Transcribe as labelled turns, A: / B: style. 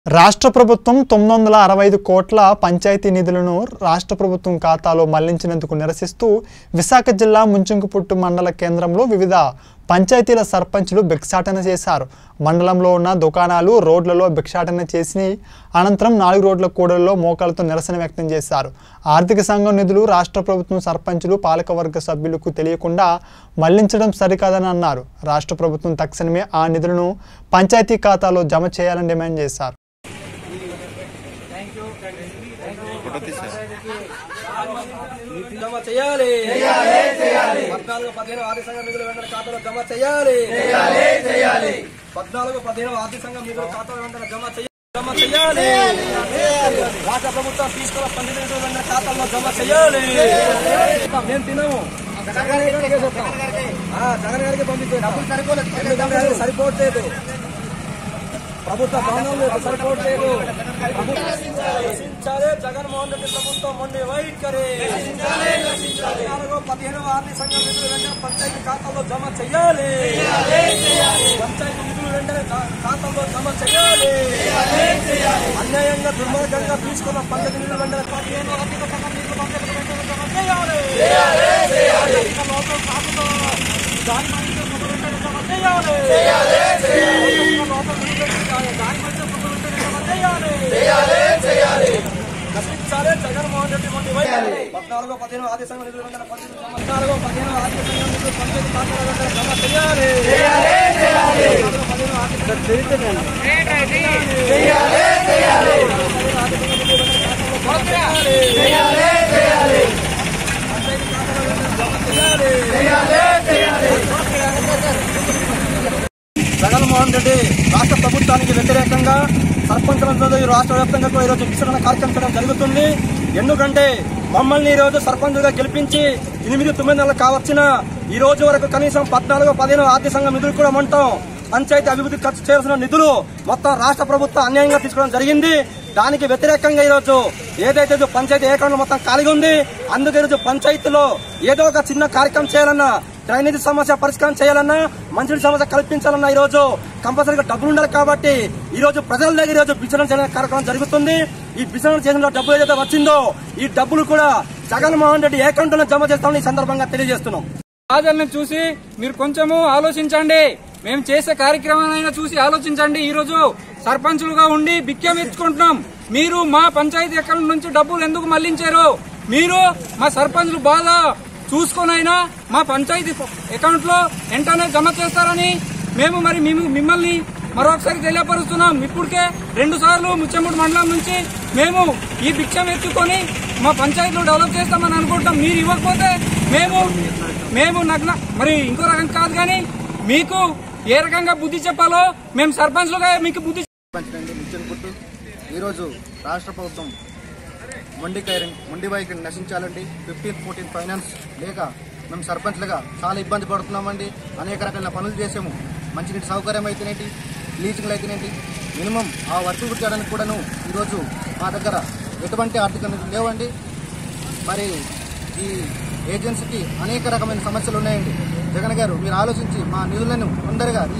A: రాష్ట్ర ప్రభుత్వం తొమ్మిది వందల అరవై ఐదు కోట్ల పంచాయతీ నిధులను రాష్ట్ర ప్రభుత్వం ఖాతాలో మళ్లించినందుకు నిరసిస్తూ విశాఖ జిల్లా ముంచుంకుపుట్టు మండల కేంద్రంలో వివిధ పంచాయతీల సర్పంచులు భిక్షాటన చేశారు మండలంలో ఉన్న దుకాణాలు రోడ్లలో భిక్షాటన చేసి అనంతరం నాలుగు రోడ్ల కూడల్లో మోకాలతో నిరసన వ్యక్తం చేశారు ఆర్థిక సంఘం నిధులు రాష్ట్ర ప్రభుత్వం సర్పంచులు పాలకవర్గ సభ్యులకు తెలియకుండా మళ్లించడం సరికాదని అన్నారు రాష్ట్ర ప్రభుత్వం తక్షణమే ఆ నిధులను పంచాయతీ ఖాతాలో జమ చేయాలని డిమాండ్ చేశారు
B: జమ చేయాలి పద్నాలుగు పదిహేను ఆర్థిక సంఘం నిధులు వెంటనే ఖాతాలో జమ చేయాలి పద్నాలుగు పదిహేను ఆర్థిక సంఘం నిధులు ఖాతాలో వెంటనే జమ చేయాలి జమ చేయాలి రాష్ట్ర ప్రభుత్వం తీసుకున్న పన్నెండు నిధులు వెంటనే ఖాతాలో జమ చేయాలి నేను తినము జగన్ గారికి చెప్తాం. ఆ, జగన్ గారికి పంపించాను ఎందుకంటే అది సరిపోవట్లేదు ప్రభుత్వ భవనంలో సరిపోవట్లేదు ప్రభుత్వం నశించాలి జగన్మోహన్ రెడ్డి ప్రభుత్వం మొండి వైఖరి పద్నాలుగో పదిహేను ఆర్థిక సంఘం నిధులు వెంటనే పంచాయతీ ఖాతాలో జమ చేయాలి పంచాయతీ నిధులు వెంటనే ఖా- ఖాతాలో జమ చేయాలి అన్యాయంగా దుర్మార్గంగా తీసుకున్న పంచాయతీ నిధులు వెంటనే పదిహేను ఆర్థిక సంఘం నిధులు పంచాయతీ వెంటనే జమ చేయాలి ఆర్థిక లోపం ఖాతాలో దాని మధ్య నిధులు వెంటనే జమ చేయాలి ఆర్థిక లోపం నిధులు వెంటనే దాని మధ్య నిధులు వెంటనే జమ చేయాలి నశించాలి జగన్మోహన్ రెడ్డి మొండి వైఖరి పద్నాలుగో పదిహేను ఆర్థిక సంఘం నిధులు వెంటనే పద్దెనిమిది పద్నాలుగో పదిహేను ఆర్థిక సంఘం నిధులు పంచాయతీ ఖాతాలో వెంటనే జమ చేయాలి పద్నాలుగో పదిహేను ఆర్థిక జగన్మోహన్ రెడ్డి రాష్ట్ర ప్రభుత్వానికి వ్యతిరేకంగా సర్పంచులతో ఈ రాష్ట్ర వ్యాప్తంగా కూడా ఈరోజు విస్తరణ కార్యక్రమం చేయడం జరుగుతుంది ఎందుకంటే మమ్మల్ని ఈ రోజు సర్పంచులుగా గెలిపించి ఎనిమిది తొమ్మిది నెలలు కావచ్చిన ఈ రోజు వరకు కనీసం పద్నాలుగు పదిహేను ఆర్థిక సంఘం నిధులు కూడా ఉంటాం పంచాయతీ అభివృద్ధి ఖర్చు చేయాల్సిన నిధులు మొత్తం రాష్ట్ర ప్రభుత్వం అన్యాయంగా తీసుకోవడం జరిగింది దానికి వ్యతిరేకంగా ఈ రోజు ఏదైతే ఇది పంచాయతీ ఏకంలో మొత్తం ఖాళీగా ఉంది అందుకే ఈరోజు పంచాయతీలో ఏదో ఒక చిన్న కార్యక్రమం చేయాలన్నా డ్రైనేజీ సమస్య పరిష్కారం చేయాలన్నా మంచినీటి సమస్య కల్పించాలన్నా ఈ రోజు కంపల్సరీగా డబ్బులు ఉండాలి కాబట్టి ఈ రోజు ప్రజల దగ్గర ఈ రోజు విచారణ చేయడానికి కార్యక్రమం జరుగుతుంది ఈ విచారణ చేసిన డబ్బు ఏదైతే వచ్చిందో ఈ డబ్బులు కూడా జగన్మోహన్ రెడ్డి ఏకంటలో జమ చేస్తామని ఈ సందర్భంగా తెలియజేస్తున్నాం
C: బాధలను చూసి మీరు కొంచెము ఆలోచించండి మేము చేసే కార్యక్రమాలైనా చూసి ఆలోచించండి ఈ రోజు సర్పంచులుగా ఉండి బిక్యం ఎత్తుకుంటున్నాం మీరు మా పంచాయతీ అకౌంట్ నుంచి డబ్బులు ఎందుకు మళ్లించారు మీరు మా సర్పంచులు బాధ చూసుకొనైనా మా పంచాయతీ అకౌంట్ లో వెంటనే జమ చేస్తారని మేము మరి మేము మిమ్మల్ని మరొకసారి తెలియపరుస్తున్నాం ఇప్పటికే రెండు సార్లు ముచ్చంపుడు మండలం నుంచి మేము ఈ భిక్షం ఎత్తుకొని మా పంచాయతీలో డెవలప్ చేస్తామని అనుకుంటాం మీరు ఇవ్వకపోతే మేము మేము నగ్న మరి ఇంకో రకం కాదు కానీ మీకు ఏ రకంగా బుద్ధి చెప్పాలో మేము సర్పంచ్లుగా మీకు బుద్ధి
D: పంచండి ముచ్చని పుట్టు ఈరోజు రాష్ట్ర ప్రభుత్వం మొండి కైరింగ్ మొండి వైఖరిని నశించాలండి ఫిఫ్టీన్ ఫోర్టీన్ ఫైనాన్స్ లేక మేము సర్పంచ్లుగా చాలా ఇబ్బంది పడుతున్నామండి అనేక రకాల పనులు చేసాము మంచినీటి సౌకర్యం అయితేనేంటి లీచింగ్లు అయితేనేంటి మినిమం ఆ వర్క్ చేయడానికి కూడాను ఈరోజు మా దగ్గర ఎటువంటి ఆర్థిక నిధులు లేవండి మరి ఈ ఏజెన్సీకి అనేక రకమైన సమస్యలు ఉన్నాయండి జగన్ గారు మీరు ఆలోచించి మా నిధులను తొందరగా